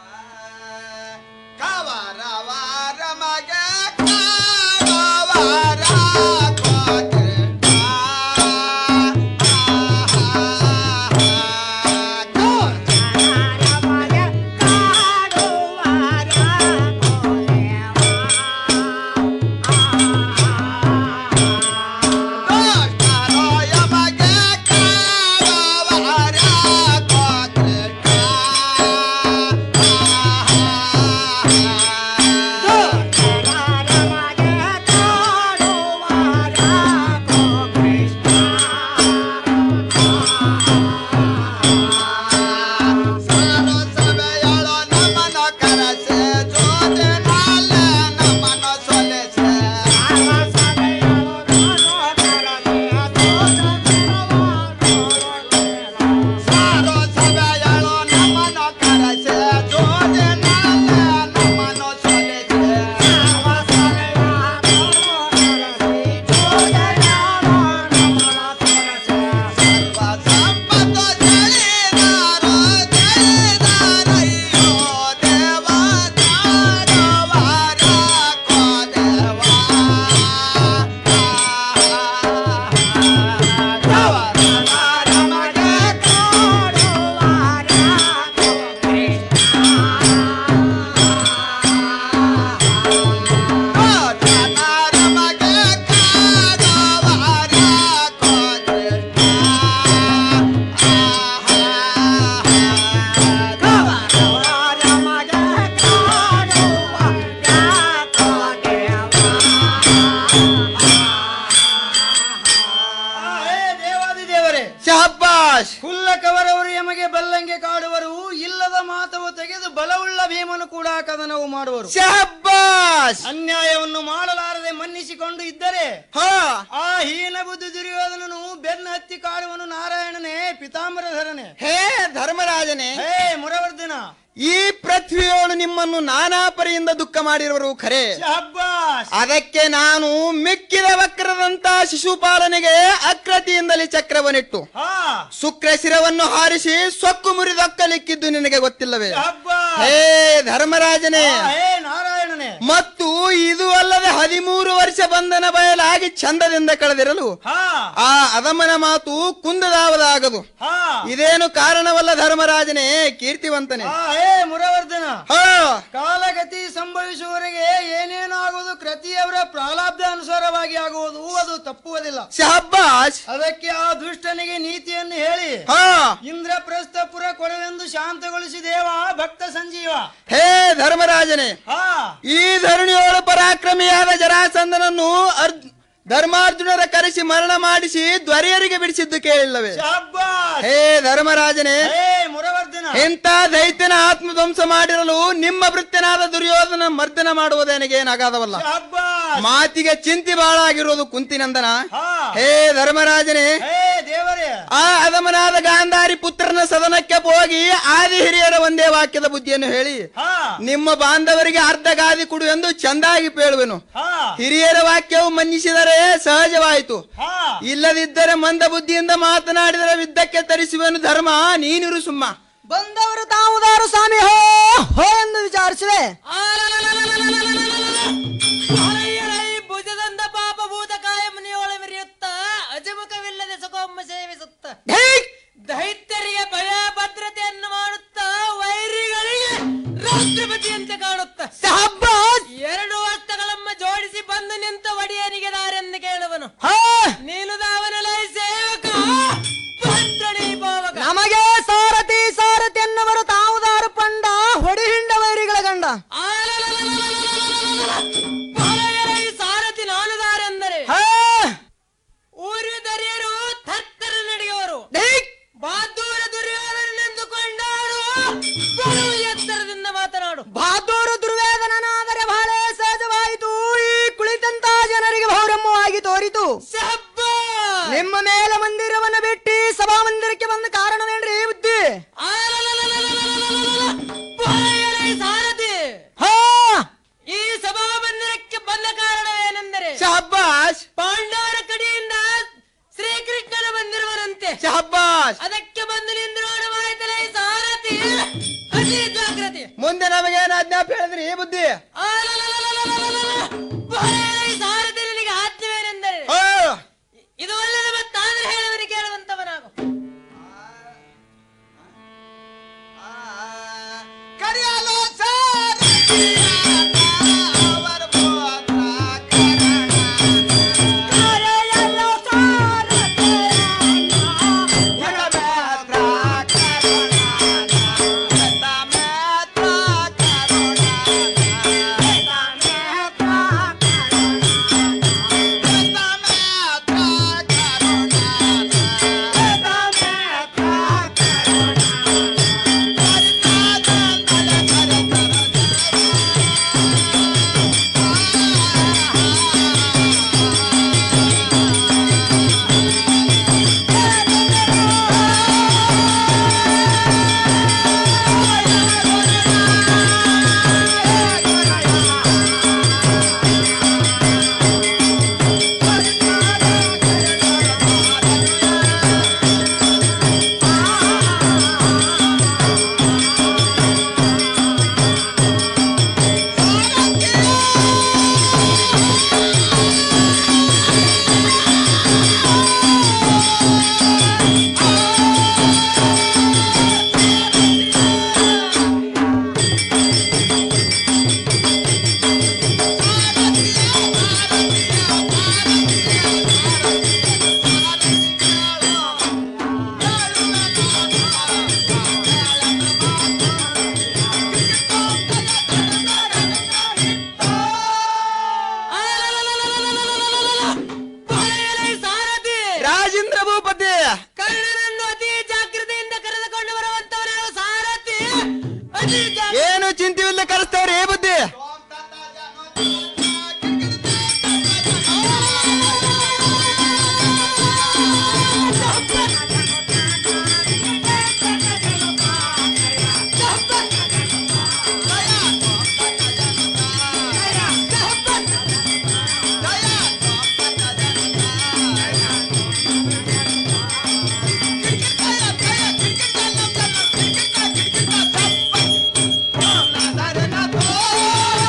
ಹೇ ದೇವಾದಿ ದೇವರೇ ಶಹಬ್ಬಾಷ್ ಹುಲ್ಲಕವರವರು ಎಮಗೆ ಬಲ್ಲಂಗೆ ಕಾಡುವರು ಇಲ್ಲದ ಮಾತವು ತೆಗೆದು ಬಲವುಳ್ಳ ಭೀಮನು ಕೂಡ ಕದನವು ಮಾಡುವರು ಶಹಬ್ಬಾಷ್ ಅನ್ಯಾಯವನ್ನು ಮಾಡಲಾರದೆ ಮನ್ನಿಸಿಕೊಂಡು ಇದ್ದರೆ ಹಾ ಆ ಹೀನ ಬುದ್ಧಿ ದುರ್ಯೋಧನನು ಬೆನ್ನ ಹತ್ತಿ ಕಾಡುವನು ನಾರಾಯಣನೇ ಪಿತಾಂಬರಧರನೇ ಹೇ ಧರ್ಮರಾಜನೇ ಹೇ ಮುರವರ್ಧನ ಈ ಪೃಥ್ವಿಯೋಳು ನಿಮ್ಮನ್ನು ನಾನಾ ಪರಿಯಿಂದ ದುಃಖ ಮಾಡಿರುವರು ಖರೆ ಶಹಬ್ಬಾಸ್ ಅದಕ್ಕೆ ನಾನು ಮಿಕ್ಕಿದ ವಕ್ರದಂತ ಶಿಶುಪಾಲನೆಗೆ ಅಕ್ರತಿಯಿಂದಲೇ ಚಕ್ರವನ್ನಿಟ್ಟು ಹಾ ಶುಕ್ರ ಶಿರವನ್ನು ಹಾರಿಸಿ ಸೊಕ್ಕು ಮುರಿದೊಕ್ಕಲಿಕ್ಕಿದ್ದು ನಿನಗೆ ಗೊತ್ತಿಲ್ಲವೇ ಶಹಬ್ಬಾಸ್ ಹೇ ಧರ್ಮರಾಜನೇ ಹಾ, ಹೇ ನಾರಾಯಣನೇ ಮತ್ತು ಇದು ಅಲ್ಲದೆ ಹದಿಮೂರು ವರ್ಷ ಬಂಧನ ಬಯಲಾಗಿ ಚಂದದಿಂದ ಕಳೆದಿರಲು ಆ ಅದಮ್ಮನ ಮಾತು ಕುಂದದಾವದಾಗದು ಇದೇನು ಕಾರಣವಲ್ಲ ಧರ್ಮರಾಜನೇ ಕೀರ್ತಿವಂತನೇ ಏ ಮುರವರ್ಧನ ಹಾ. ಕಾಲಗತಿ ಸಂಭವಿಸುವವರೆಗೆ ಏನೇನು ಆಗುವುದು ಕೃತಿಯವರ ಪ್ರಾರಬ್ಧ ಅನುಸಾರವಾಗಿ ಆಗುವುದು ಅದು ತಪ್ಪುವುದಿಲ್ಲ ಶಹಬ್ಬಾಸ್ ಅದಕ್ಕೆ ಆ ದುಷ್ಟನಿಗೆ ನೀತಿಯನ್ನು ಹೇಳಿ ಹಾ. ಇಂದ್ರಪ್ರಸ್ಥಪುರ ಕೊಡವೆಂದು ಶಾಂತಗೊಳಿಸಿ ದೇವ ಭಕ್ತ ಸಂಜೀವ ಹೇ ಧರ್ಮರಾಜನೇ ಈ ಧರಣಿಯೋಳು ಪರಾಕ್ರಮಿಯಾದ ಜರಾಸಂದನನ್ನು ಅರ್ಜ್ ಧರ್ಮಾರ್ಜುನರ ಕರೆಸಿ ಮರಣ ಮಾಡಿಸಿ ದ್ವರೆಯರಿಗೆ ಬಿಡಿಸಿದ್ದು ಕೇಳಿಲ್ಲವೇ ಹೇ ಧರ್ಮರಾಜನೇ ಮುರವರ್ಧನ ಇಂಥ ದೈತ್ಯನ ಆತ್ಮಧ್ವಂಸ ಮಾಡಿರಲು ನಿಮ್ಮ ವೃತ್ತನಾದ ದುರ್ಯೋಧನ ಮರ್ದನ ಮಾಡುವುದೇನಗೇನಾಗದವಲ್ಲ ಮಾತಿಗೆ ಚಿಂತಿ ಬಹಳ ಆಗಿರೋದು ಕುಂತಿನಂದನ ಹೇ ಧರ್ಮರಾಜನೇ ದೇವರೇ ಆ ಅದಮನಾದ ಗಾಂಧಾರಿ ಪುತ್ರನ ಸದನಕ್ಕೆ ಹೋಗಿ ಆದಿ ಹಿರಿಯರ ಒಂದೇ ವಾಕ್ಯದ ಬುದ್ಧಿಯನ್ನು ಹೇಳಿ ನಿಮ್ಮ ಬಾಂಧವರಿಗೆ ಅರ್ಧ ಗಾದಿ ಕೊಡು ಎಂದು ಚಂದಾಗಿ ಪೇಳುವೆನು ಹಿರಿಯರ ವಾಕ್ಯವು ಮನ್ನಿಸಿದರೆ ಸಹಜವಾಯಿತು ಇಲ್ಲದಿದ್ದರೆ ಮಂದ ಬುದ್ಧಿಯಿಂದ ಮಾತನಾಡಿದರೆ ವಿದ್ದಕ್ಕೆ ತರಿಸುವೆನು ಧರ್ಮ ನೀನಿರು ಸುಮ್ಮ ಬಂದವರು ತಾವುದಾರು ಸ್ವಾಮಿ ಹೋ ಹೋ ಎಂದು ವಿಚಾರಿಸುವೆ ಭುಜದಂದ ಪಾಪ ಭೂತಕಾಯ ಮುನಿಯೊಳ ಮೆರೆಯುತ್ತ ಅಜಮುಖವಿಲ್ಲದೆ ಸುಖೊಮ್ಮ ಸೇವಿಸುತ್ತ ದೈತ್ಯರಿಗೆ ಭಯ ಭದ್ರತೆಯನ್ನು ಮಾಡುತ್ತಾ ವೈರಿಗಳಿಗೆ ರಾಷ್ಟ್ರಪತಿಯಂತೆ ಕಾಣುತ್ತ ಎರಡು ಹಸ್ತಗಳಮ್ಮ ಜೋಡಿಸಿ ಬಂದು ನಿಂತ ಒಡೆಯನಿಗೆ ದಾರೆಂದು ಕೇಳುವನು ನೀನು ದಾವನಲೈ ಸೇವಕ ಭದ್ರಣಿ ಪಾವಕ ನಮಗೆ ಸಾರಥಿ ಸಾರಥಿ ಎನ್ನುವರು ತಾವುದಾರು ಪಂಡ ಹೊಡಿಹಿಂಡ ವೈರಿಗಳ ಗಂಡ ಬಾಲಯರೈ ಸಾರಥಿ ನಾನು ದಾರೆಂದರೆ ಊರು ದರಿಯರು ಥತ್ತರ ನಡೆಯುವರು ಬಹದ್ದೂರ ದುರ್ಯೋಧನೆಂದು ಕೊಂಡಾಡು ಬಲು ಎತ್ತರದಿಂದ ಮಾತನಾಡು ಬಹದ್ದೂರು ದುರ್ವೇದನನಾದರೆ ಬಹಳ ಸಹಜವಾಯಿತು ಈ ಕುಳಿತಂತ ಜನರಿಗೆ ಭೌರಮ್ಮವಾಗಿ ತೋರಿತು ನಿಮ್ಮ ಮೇಲೆ ಮಂದಿರವನ್ನು ಬಿಟ್ಟು ಸಭಾ ಮಂದಿರಕ್ಕೆ ಬಂದ ಕಾರಣವೇನ್ರಿ ಬುದ್ಧಿ ಬಾಲಯರೈ ಸಾರಥಿ ಹಾ ಈ ಸಭಾ ಮಂದಿರಕ್ಕೆ ಬಂದ ಕಾರಣವೇನೆಂದರೆ ಶಹಬ್ಬಾಸ್ ಪಾಂಡವರ ಕಡೆಯಿಂದ ಶ್ರೀಕೃಷ್ಣನ ಬಂದಿರುವನಂತೆ ಶಹಬ್ಬಾಸ್ ಅದಕ್ಕೆ ಬಂದು ನಿಂದ್ರೋಣವಾಯ್ತಲ್ಲ ಈ ಸಾರಥಿ ಅತಿ ಜಾಗ್ರತೆ ಮುಂದೆ ನಮಗೇನು ಆಜ್ಞಾಪ ಹೇಳಿದ್ರಿ ಈ ಬುದ್ಧಿ ಬಾಲಯರೈ ಸಾರಥಿ ನಿನಗೆ ಆಜ್ಞವೇನೆಂದರೆ ಓ ಇದು ಅಲ್ಲದೆ ಮತ್ತಾದ್ರೆ ಹೇಳುವನು ಕೇಳುವಂತವನಾಗು ಬಾಲಯರೈ ಸಾರಥಿ ರಾಜೇಂದ್ರ ಭೂಪತಿ ಕರ್ಣನನ್ನು ಅತಿ ಜಾಗ್ರತೆಯಿಂದ ಕರೆದುಕೊಂಡು ಬರುವಂತವನಾಗ ಸಾರಥಿ ಅತಿ ಜಾಗ್ರತೆ ಏನು ಚಿಂತೆವಿಲ್ಲ ಕರೆಸ್ತೇವ್ರಿ ಈ ಬುದ್ಧಿ ¡Oh!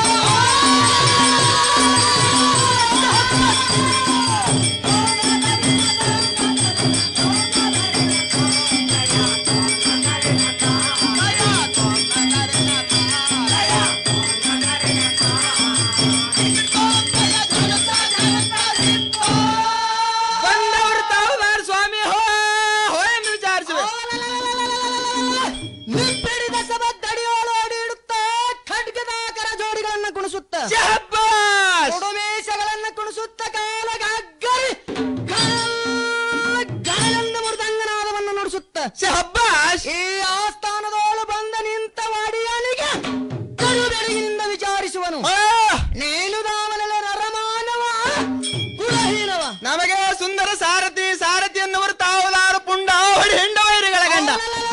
ಶಹಬ್ಬಾಷ್ ಈ ಆಸ್ಥಾನದೋಳು ಬಂದ ನಿಂತ ವಾಡಿಯಾನಿಗೆ ಕರು ಬೆಳಗಿನಿಂದ ವಿಚಾರಿಸುವನು ನೀನು ದಾವನಲೆ ನರಮಾನವ ಕುಲಹೀನವ ನಮಗೆ ಸುಂದರ ಸಾರಥಿ ಸಾರಥಿ ಎನ್ನುವರು ತಾವುದಾರು ಪುಂಡ ಹೊಡಿ ಹೆಂಡ ವೈರಿಗಳ ಗಂಡ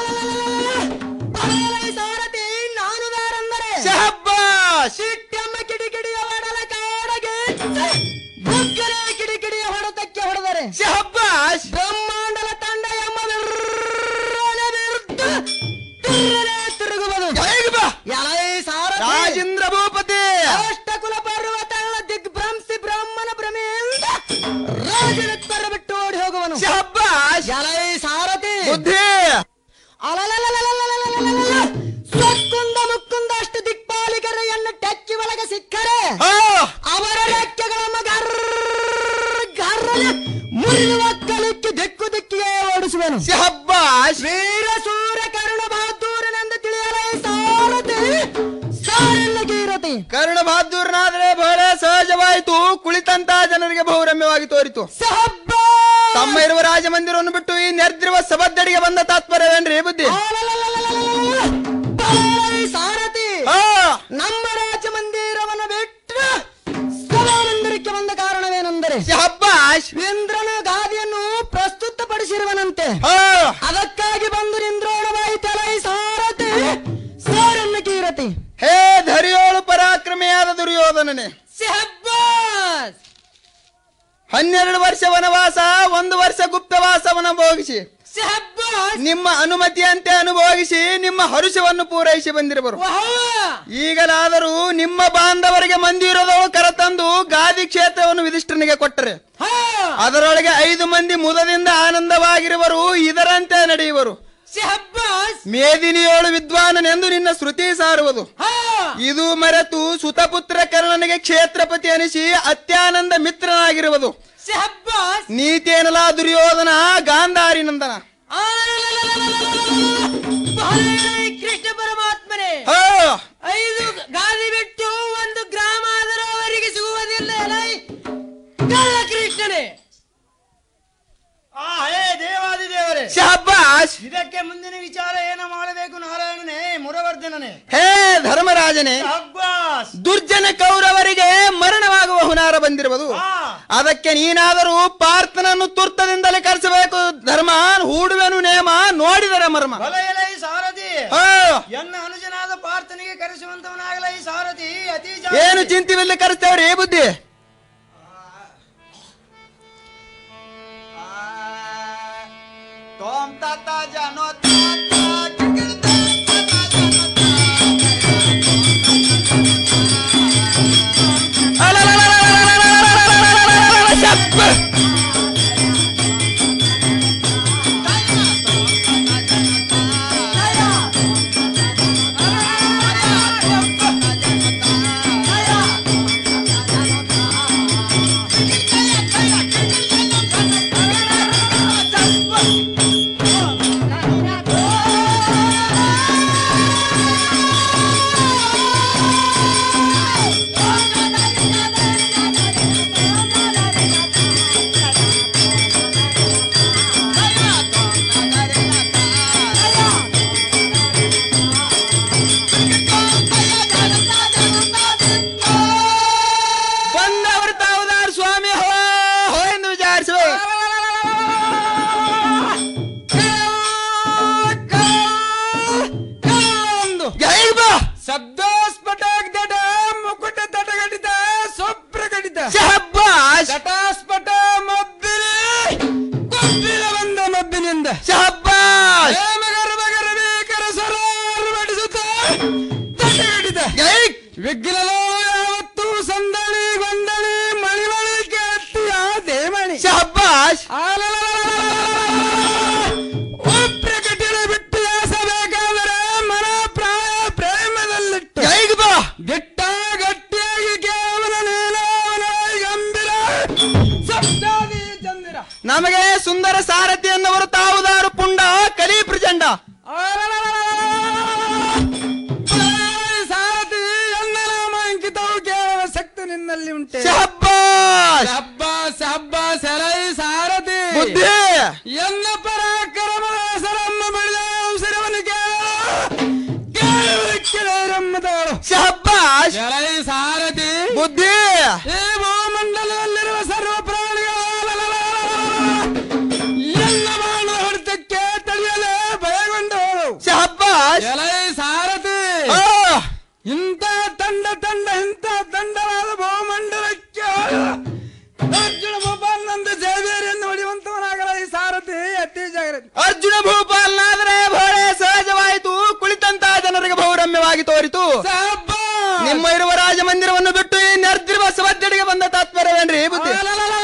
ಸಾರಥಿ ನಾನು ದಾರಂದರೆ ಶಹಬ್ಬಾಷ್ ಸಿಟ್ಟಮ್ಮ ಕಿಡಿಕಿಡಿಯ ಹೊಡಲ ಕಾಡಗೆ ಬುಗ್ಗರೆ ಕಿಡಿಕಿಡಿಯ ಹೊಡೆತಕ್ಕೆ ಹೊಡೆದರೆ ಶಹಬ್ಬಾಷ್ ಬ್ರಹ್ಮಾಂಡಲ ತಂಡ ಎಂಬ ವಿರ್ರನೆ ವಿರುದ್ಧ ತಿರುಗನೆ ತಿರುಗುವುದು ಎಲೈ ಸಾರಥಿ ರಾಜೇಂದ್ರ ಭೂಪತಿ ಅಷ್ಟಕುಲ ಪರ್ವತಗಳ ದಿಗ್ಭ್ರಂಸಿ ಬ್ರಹ್ಮನ ಭ್ರಮೆಯಿಂದ ರಾಜನೆತ್ತರ ಬಿಟ್ಟು ಓಡಿ ಹೋಗುವನು ಶಹಬ್ಬಾಷ್ ಎಲೈ ಸಾರಥಿ ಬುದ್ಧಿ ಅಲಲಲಲಲಲಲಲಲಲ. ಸೊಕ್ಕುಂದ ಮುಕ್ಕುಂದ ಅಷ್ಟು ದಿಕ್ಪಾಲಿಗರೆಯನ್ನು ಟಚ್ಚಿ ಒಳಗೆ ಸಿಕ್ಕರೆ ಅವರ ರೆಕ್ಕೆಗಳನ್ನು ಗರ್ರ ಗರ್ರನೆ ಮುರಿಯುವ ಕಲಿಕ್ಕೆ ದಿಕ್ಕು ದಿಕ್ಕಿಗೆ ಓಡಿಸುವನು ಶಹಬ್ಬಾಷ್ ವೀರ ಸೂರ ಕರುಣ ಬಹದ್ದೂರನೆಂದು ತಿಳಿಯಲೇ ಸಾರಥಿ ಸಾರೆಲ್ಲ ಗೀರತಿ ಕರುಣ ಬಹದ್ದೂರನಾದರೆ ಬಹಳ ಸಹಜವಾಯಿತು ಕುಳಿತಂತ ಜನರಿಗೆ ಬಹುರಮ್ಯವಾಗಿ ತೋರಿತು ತಮ್ಮ ಇರುವ ರಾಜಮಂದಿರವನ್ನು ಬಿಟ್ಟು ಈ ನೆರ್ದಿರುವ ಸಭದ್ದಡಿಗೆ ಬಂದ ತಾತ್ಪರ್ಯವೇನ್ರಿ ಬುದ್ಧಿ ಸಾರಥಿ ನಮ್ಮ ರಾಜ ಮಂದಿರವನ್ನು ಬಿಟ್ಟು ಸಭಾಮಂದಿರಕ್ಕೆ ಬಂದ ಕಾರಣವೇನೆಂದರೆ ಶಹಬ್ಬಾಷ್ ಇಂದ್ರನ ಗಾದಿಯನ್ನು ಪ್ರಸ್ತುತಪಡಿಸಿರುವನಂತೆ ಅದಕ್ಕಾಗಿ ಬಂದು ನಿಂದ್ರೋಣವಾಯಿತಲ ಈ ಸಾರಥಿ ಸಾರನ್ನ ಕೀರತಿ ಹೇ ಧರಿಯೋಳು ಪರಾಕ್ರಮಿಯಾದ ದುರ್ಯೋಧನನೇ ಶಹಬ್ಬಾಸ್ ಹನ್ನೆರಡು ವರ್ಷ ವನವಾಸ ಒಂದು ವರ್ಷ ಗುಪ್ತವಾಸವನ್ನು ಭೋಗಿಸಿ ನಿಮ್ಮ ಅನುಮತಿಯಂತೆ ಅನುಭೋಗಿಸಿ ನಿಮ್ಮ ಹರುಷವನ್ನು ಪೂರೈಸಿ ಬಂದಿರುವರು ಈಗಲಾದರೂ ನಿಮ್ಮ ಬಾಂಧವರಿಗೆ ಮಂದಿರದವರು ಕರೆತಂದು ಗಾದಿ ಕ್ಷೇತ್ರವನ್ನು ವಿಧಿಷ್ಠನಿಗೆ ಕೊಟ್ಟರೆ ಅದರೊಳಗೆ ಐದು ಮಂದಿ ಮುದದಿಂದ ಆನಂದವಾಗಿರುವರು ಇದರಂತೆ ನಡೆಯುವರು ಮೇದಿನಿಯೋಳು ವಿದ್ವಾನನೆಂದು ನಿನ್ನ ಶ್ರುತಿ ಸಾರುವುದು ಇದು ಮರೆತು ಸುತಪುತ್ರ ಕರ್ಣನಿಗೆ ಕ್ಷೇತ್ರಪತಿ ಅನಿಸಿ ಅತ್ಯಾನಂದ ಮಿತ್ರನಾಗಿರುವುದು ನೀತೇನಲ ದುರ್ಯೋಧನ ಗಾಂಧಾರಿ ನಂದನ ಕೃಷ್ಣ ಪರಮಾತ್ಮನೇ ಐದು ಗಾದಿ ಬಿಟ್ಟು ಒಂದು ಗ್ರಾಮ ಆದರೂ ಅವರಿಗೆ ಸಿಗುವುದಿಲ್ಲ ಎಲೈ ಕಳ್ಳ ಕೃಷ್ಣನೇ ಆ ಹೇ ದೇವಾದಿ ದೇವರೇ ಶಹಬ್ಬಾಷ್ ಇದಕ್ಕೆ ಮುಂದಿನ ವಿಚಾರ ಏನು ಮಾಡಬೇಕು ನಾರಾಯಣನೇ ಮುರವರ್ಧನನೇ ಹೇ ಧರ್ಮರಾಜನೇ ದುರ್ಜನ ಕೌರವರಿಗೆ ಮರಣವಾಗುವ ಹುನಾರ ಬಂದಿರುವುದು ಅದಕ್ಕೆ ನೀನಾದರೂ ಪಾರ್ಥನನ್ನು ತುರ್ತದಿಂದಲೇ ಕರೆಸಬೇಕು ಧರ್ಮ ಹೂಡುವೆನು ನೇಮ ನೋಡಿದರ ಮರ್ಮ ಬಲ ಎಲೈ ಸಾರಥಿ ಹಾ. ಎನ್ನ ಅನುಜನಾದ ಪಾರ್ಥನಿಗೆ ಕರೆಸುವಂತವನಾಗಲೈ ಸಾರಥಿ ಅತಿ ಏನು ಚಿಂತಿವಿಲ್ಲ ಕರೆಸ್ತೇವ್ರಿ ಬುದ್ಧಿ ತೋಂ ತಾತ ಜಾನೋ ಬಂದವರು ತಾವುದಾರು ಸ್ವಾಮಿ ಹೋ ಹೋ ಎಂದು ವಿಚಾರಿಸುವ ಶಬ್ದೋಸ್ಫಟ ದಡ ಮುಕುಟ ತಟಗಡಿತ ಸೊಪ್ರಗಡಿತ ಶಹಬ್ಬಾಷ್ ತಟಾಸ್ಫಟ ಮಬ್ಬಿರಿ ಕೊಬ್ಬಿರ ಬಂದ ಮಬ್ಬಿನಿಂದ ಶಹಬ್ಬಾಷ್ ಗರ್ಭಗರ್ಭೀಕರ ಸ್ವರ ಬಡಿಸುತ್ತ ತಟಗಡಿತ ವಿಘ್ನಲೋ ಯಾವತ್ತು ಸಂದಣಿ ಗೊಂದಣಿ ಮಣಿಮಣಿ ಕೇಳ್ತಿ ಆ ದೇಮಣಿ ಶಹಬ್ಬಾಷ್ ಪ್ರಕಟಣೆ ಬಿಟ್ಟು ಯಾಸಬೇಕಾದರೆ ಮನ ಪ್ರಾಯ ಪ್ರೇಮದಲ್ಲಿಟ್ಟು ಗಿಟ್ಟ ಗಟ್ಟಿಯಾಗಿ ಕೇವಲ ನೀಲವನ ಗಂಭೀರ ಸಪ್ತಾದಿ ಚಂದಿರ ನಮಗೆ ಸುಂದರ ಸಾರಥಿ ಎನ್ನುವರು ತಾವುದಾರು ಪುಂಡ ಕಲಿ ಪ್ರಚಂಡ ಸಾರಥಿ ಎನ್ನ ನಾಮ ಅಂಕಿತವು ಕೇವಲ ಶಕ್ತಿ ನಿನ್ನಲ್ಲಿ ಉಂಟೆ ಶಹಬ್ಬಾಷ್ ಹಬ್ಬ ಹಬ್ಬ ಸೆಲೈ ಸಾರಥಿ ಬುದ್ಧಿ ಈ ಭೂಮಂಡಲದಲ್ಲಿರುವ ಸರ್ವ ಪ್ರಾಣಿಗಳ ಎಲ್ಲ ಬಾಣದ ಹೊಡೆತಕ್ಕೆ ತಡೆಯಲೇ ಭಯಗೊಂಡವಳು ಶಹಬ್ಬಾಸ್ ಎಲೈ ಸಾರಥಿ ಇಂಥ ತಂಡ ತಂಡ ಇಂಥ ತಂಡವಾದ ಭೂಮಂಡಲಕ್ಕೆ ಅರ್ಜುನ ಭೂಪಾಲನಂದ ಜಯಬೇರಿಯನ್ನು ಹೊಡೆಯುವಂತವನಾಗಲ ಈ ಸಾರಥಿ ಅತಿ ಜಾಗ್ರತೆ ಅರ್ಜುನ ಭೂಪಾಲನಾದರೆ ಬಹಳ ಸಹಜವಾಯಿತು ಕುಳಿತಂತಹ ಜನರಿಗೆ ಬಹುರಮ್ಯವಾಗಿ ತೋರಿತು ನಿಮ್ಮ ಇರುವ ರಾಜ ಮಂದಿರವನ್ನು ಬಿಟ್ಟು ಈ ನೆರೆದಿರುವ ಸವದ್ದಡಿಗೆ ಬಂದ ತಾತ್ಪರ್ಯವೇನ್ರಿ ಬುದ್ಧಿ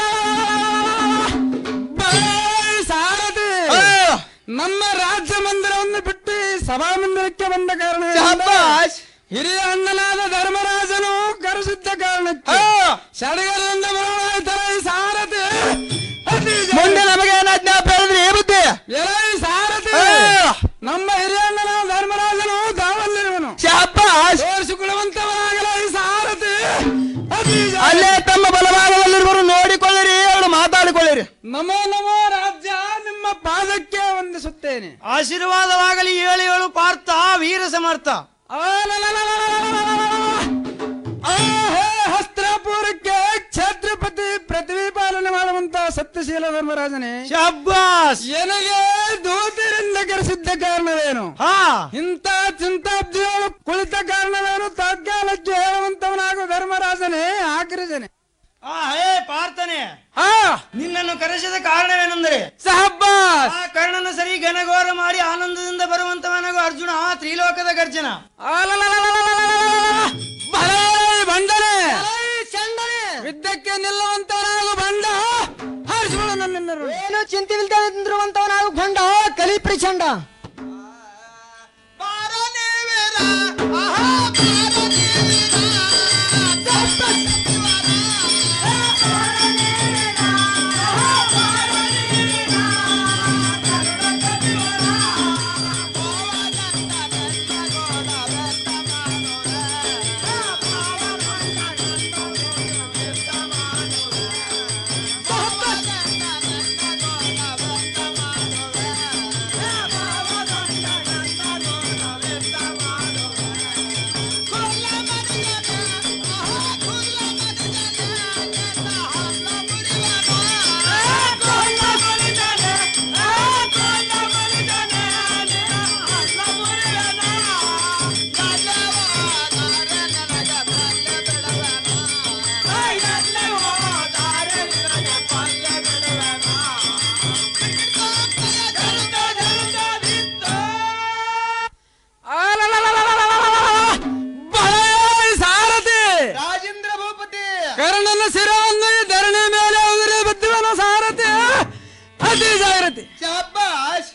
ಸಾರಥಿ ನಮ್ಮ ರಾಜ್ಯ ಮಂದಿರವನ್ನು ಬಿಟ್ಟು ಈ ಸಭಾ ಮಂದಿರಕ್ಕೆ ಬಂದ ಕಾರಣ ಶಹಬ್ಬಾಸ್. ಹಿರಿಯ ಅಣ್ಣನಾದ ಧರ್ಮರಾಜನು ಕರೆಸಿದ್ದ ಕಾರಣಕ್ಕೆ ಸಡಗರದಿಂದ ಬರೋಣಾಯ್ತಲ್ಲ ಈ ಸಾರಥಿ ಅತಿ ಜನ- ಮುಂದೆ ನಮಗೆ ಏನಾಜ್ಞಾಪ ಹೇಳಿದ್ರಿ ಬುದ್ಧಿ ಎಲೈ ಸಾರಥಿ ಆ. ನಮ್ಮ ಹಿರಿಯ ಅಣ್ಣನಾದ ಧರ್ಮರಾಜನು ದಾವಲ್ಲಿರುವನು ಶಹಬ್ಬಾಸ್. ತೋರಿಸಿಕೊಳ್ಳುವಂತವನಾಗಲ ಈ ಸಾರಥಿ ಅತಿ ಜನ- ಅಲ್ಲೇ ತಮ್ಮ ಬಲಭಾಗದಲ್ಲಿರುವರು ನೋಡಿಕೊಳ್ಳಿರಿ ಎರಡು ಮಾತಾಡಿಕೊಳ್ಳಿರಿ ನಮೋ ನಮೋ ರಾಜ್ಯ ನಿಮ್ಮ ಪಾದಕ್ಕೆ ವಂದಿಸುತ್ತೇನೆ ಆಶೀರ್ವಾದವಾಗಲಿ ಏಳು ಏಳು ಪಾರ್ಥ ವೀರ ಸಮರ್ಥ ಆಹೇ ಹಸ್ತ್ರಾಪುರಕ್ಕೆ ಛತ್ರಪತಿ ಪೃಥ್ವಿ ಪಾಲನೆ ಮಾಡುವಂತ ಸತ್ಯಶೀಲ ಧರ್ಮರಾಜನೇ ಶಬ್ಬಾಸ್ ನನಗೆ ದೂತರಿಂದ ಕರೆಸಿದ್ದ ಕಾರಣವೇನು ಹಾ ಇಂಥ ಚಿಂತಾಬ್ದಿಗಳು ಕುಳಿತ ಕಾರಣವೇನು ತಾತ್ಕಾಲಕ್ಕೆ ಹೇಳುವಂತವನಾಗು ಧರ್ಮರಾಜನೇ ಆಕರಿಸನೆ ಆ ಹೇ ಪಾರ್ಥನೆ ಹಾ ನಿನ್ನನ್ನು ಕರೆಸಿದ ಕಾರಣವೇನೆಂದರೆ ಸಹಬ್ಬಾಸ್ ಆ ಕರ್ಣನ ಸರಿ ಘನಘೋರ ಮಾಡಿ ಆನಂದದಿಂದ ಬರುವಂತವನಾಗು ಅರ್ಜುನ ತ್ರಿಲೋಕದ ಗರ್ಜನ ಭಲೇ ಬಂಡನೆ ಚಂಡನೆ ಯುದ್ಧಕ್ಕೆ ನಿಲ್ಲುವಂತವನಾಗು ಬಂಡ ಹರಿಸಿಕೊಳ್ಳ ನನ್ನೆನ್ನರು ಏನು ಚಿಂತಿಲ್ದೆ ನಿಂದಿರುವಂತವನಾಗು ಗೊಂಡ ಕಲಿ ಪ್ರಚಂಡ ಸಾರಥಿ ರಾಜೇಂದ್ರ ಭೂಪತಿ ಕರ್ಣನ ಶಿರವನ್ನು ಈ ಧರಣಿ ಮೇಲೆ ಉದುರಿ ಬುದ್ಧಿವನ ಸಾರಥಿ ಅತಿ ಜಾಗ್ರತೆ ಶಹಬ್ಬಾಸ್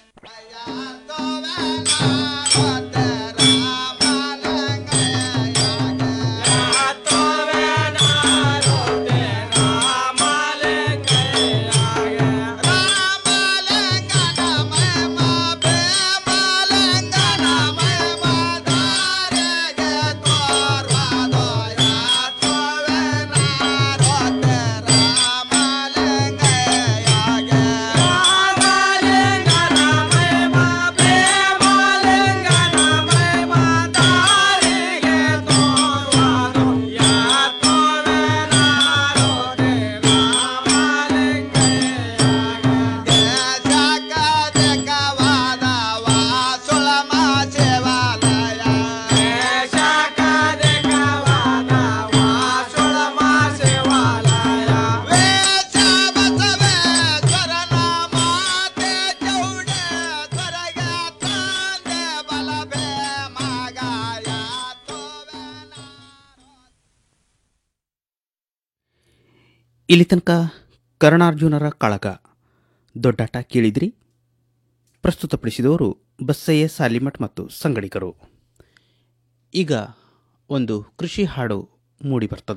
ಇಲ್ಲಿ ತನಕ ಕರ್ಣಾರ್ಜುನರ ಕಾಳಗ ದೊಡ್ಡಾಟ ಕೇಳಿದ್ರಿ ಪ್ರಸ್ತುತಪಡಿಸಿದವರು ಬಸ್ಸಯ್ಯ ಸಾಲಿಮಠ್ ಮತ್ತು ಸಂಗಡಿಗರು ಈಗ ಒಂದು ಕೃಷಿ ಹಾಡು ಮೂಡಿಬರ್ತದ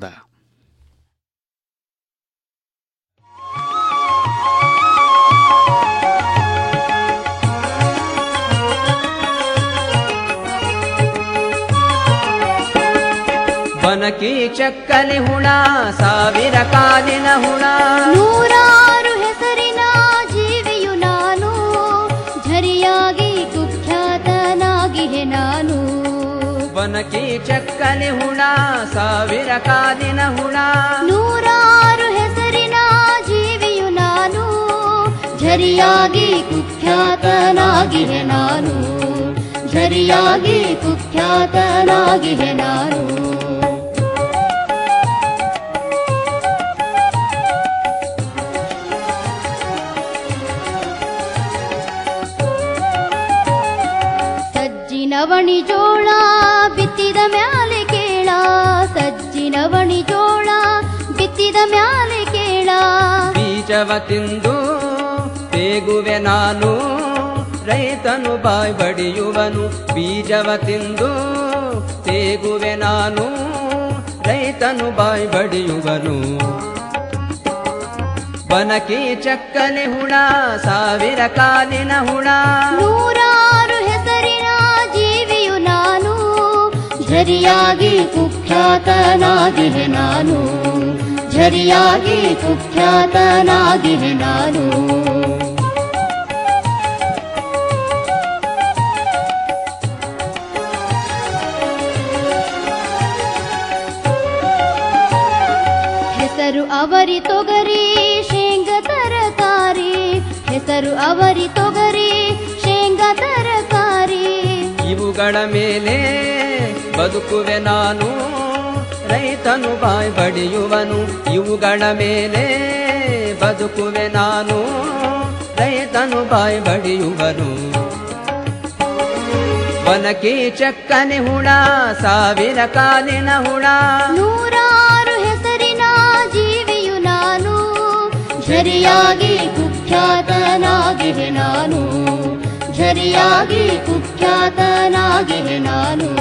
ಬನಕಿ ಚಕ್ಕನೆ ಹುಣ ಸಾವಿರ ಕಾಲಿನ ಹುಣ ನೂರಾರು ಹೆಸರಿನ ಜೀವಿಯು ನಾನು ಝರಿಯಾಗಿ ಕುಖ್ಯಾತನಾಗಿಹೆ ನಾನು ಬನಕಿ ಚಕ್ಕಲಿ ಹುಣ ಸಾವಿರ ಕಾಲಿನ ಹುಣ ನೂರಾರು ಹೆಸರಿನ ಜೀವಿಯು ನಾನು ಝರಿಯಾಗಿ ಕುಖ್ಯಾತನಾಗಿಹೆ ನಾನು ಝರಿಯಾಗಿ ಕುಖ್ಯಾತನಾಗಿಹೆ ನಾನು ಸಜ್ಜಿನವಣಿ ಜೋಳ ಬಿತ್ತಿದ ಮ್ಯಾಲೆ ಕೇಳ ಸಜ್ಜಿನವಣಿ ಜೋಳ ಬಿತ್ತಿದ ಮ್ಯಾಲೆ ಕೇಳ ಬೀಜವ ತಿಂದು ಬೇಗುವೆ ನಾನು ರೈತನು ಬಾಯ್ ಬಡಿಯುವನು ಬೀಜವ ತಿಂದು ತೇಗುವೆ ನಾನು ರೈತನು ಬಾಯ್ ಬಡಿಯುವನು ಬನಕಿ ಚಕ್ಕಲಿ ಹುಣ ಸಾವಿರ ಕಾಲಿನ ಹುಣ ನೂರಾರು ಹೆಸರಿನ ಜೀವಿಯು ನಾನು ಝರಿಯಾಗಿ ಕುಖ್ಯಾತನಾಗಿಹೆ ನಾನು ಝರಿಯಾಗಿ ಕುಖ್ಯಾತನಾಗಿಹೆ ನಾನು ಹೆಸರು ಅವರಿ ತೊಗರಿ ಶೇಂಗ ತರಕಾರಿ ಹೆಸರು ಅವರಿ ತೊಗರಿ ಶೇಂಗ ತರಕಾರಿ ಇವುಗಳ ಮೇಲೆ ಬದುಕುವೆ ನಾನು ರೈತನು ಬಾಯ್ ಬಡಿಯುವನು ಇವುಗಳ ಮೇಲೆ ಬದುಕುವೆ ನಾನು ರೈತನು ಬಾಯ್ ಬಡಿಯುವನು ಬನಕಿ ಚಕ್ಕನೆ ಹುಣ ಸಾವಿರ ಕಾಲಿನ ಹುಣ ನೂರಾರು ಹೆಸರಿನ ಜೀವಿಯು ನಾನು ಝರಿಯಾಗಿ ಕುಖ್ಯಾತನಾಗಿಹೆ ನಾನು ಝರಿಯಾಗಿ ಕುಖ್ಯಾತನಾಗಿಹೆ ನಾನು